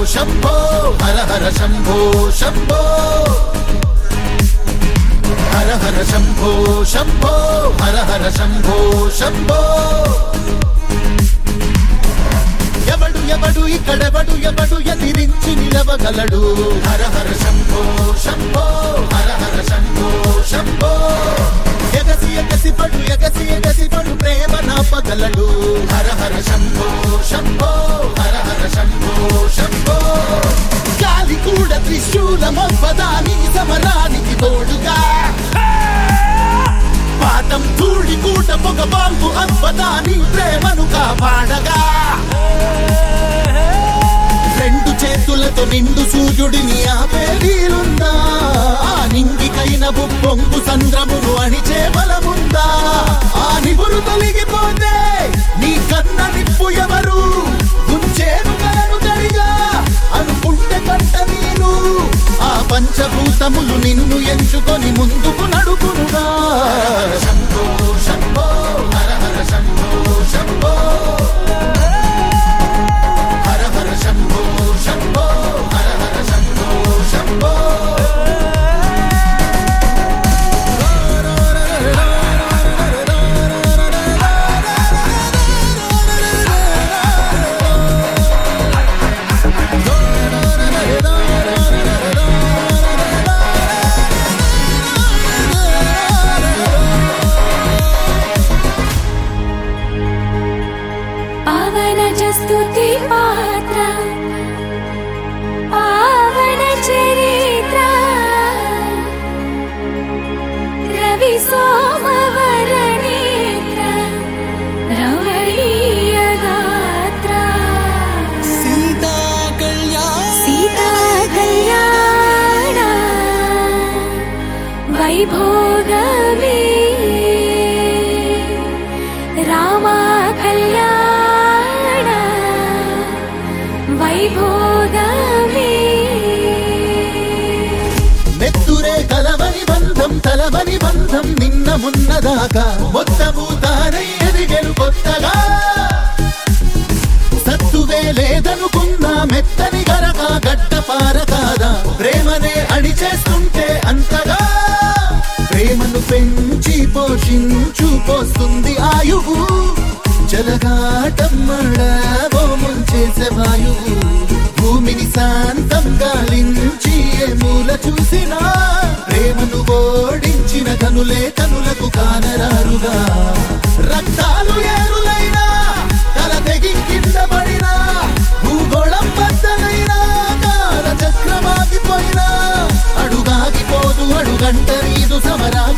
శంభో హర హర శంభో శంభో హర హర శంభో శంభో హర హర శంభో శంభో ఎవడు ఎవడు ఇక్కడెవడు ఎవడు ఎదిరించి నిలవగలడు హర హర శంభో శంభో హర హర శంభో శంభో ఎగసి ఎగసి పడు ఎగసి ఎగసి పడు ప్రేమ నాపగలడు హర హర శంభో శంభో హర హర శంభో శంభో గాలి కూడా త్రిశూలమవ్వదాని సమరానికి తోడుగా పాఠం ధూళి కూట పొగ బాంబు అవ్వదాని ప్రేమను కాపాడగా రెండు చేతులతో నిండు సూర్యుడిని ఆపే వీలుందా ఆ నింగికైన బొంగు సంద్రమును అణిచే బలముందా ఆ నిపురు తొలగిపోతే నీ కన్న నిప్పు ఎవరు గుంచేను గలను గడిగా అనుకుంటే కట్ట నీరు ఆ పంచభూతములు నిన్ను ఎంచుకొని ముందుకు నడుపునుగా శంభో శంభో హర హర శంభో శంభో హర హర శంభో శంభో హర హర శంభో శంభో పావన స్తుతి పాత్ర పావన చరిత్ర రవి సోమవర నేత్ర రమణీయ గాత్ర సీతా కళ్యాణ సీతా కళ్యాణ వైభోగమే రామ కళ్యాణ వైభోగమే నెత్తురే కలవని బంధం తలవని బంధం నిన్న మున్నదాకా మొత్తము తానై ఎదిగెను కొత్తగా సత్తువే లేదనుకున్నా మెత్తని గరక గడ్డ పార కాదా ప్రేమనే అడిచేస్తుంటే అంతగా ప్రేమను పెంచి పోషించు పోస్తుంది ఆయువు జలగాటమ్మడవో ముంచేసే వాయువు భూమిని శాంతం గాలించి ఏ మూల చూసినా ప్రేమను ఓడించిన కనులే కనులకు కానరారుగా రక్తాలు ఏరులైనా తల తెగి కింద పడినా భూగోళం బద్దలైనా కాల చక్రమాగిపోయినా అడుగాగిపోదు అడుగంట నీదు సమరాగి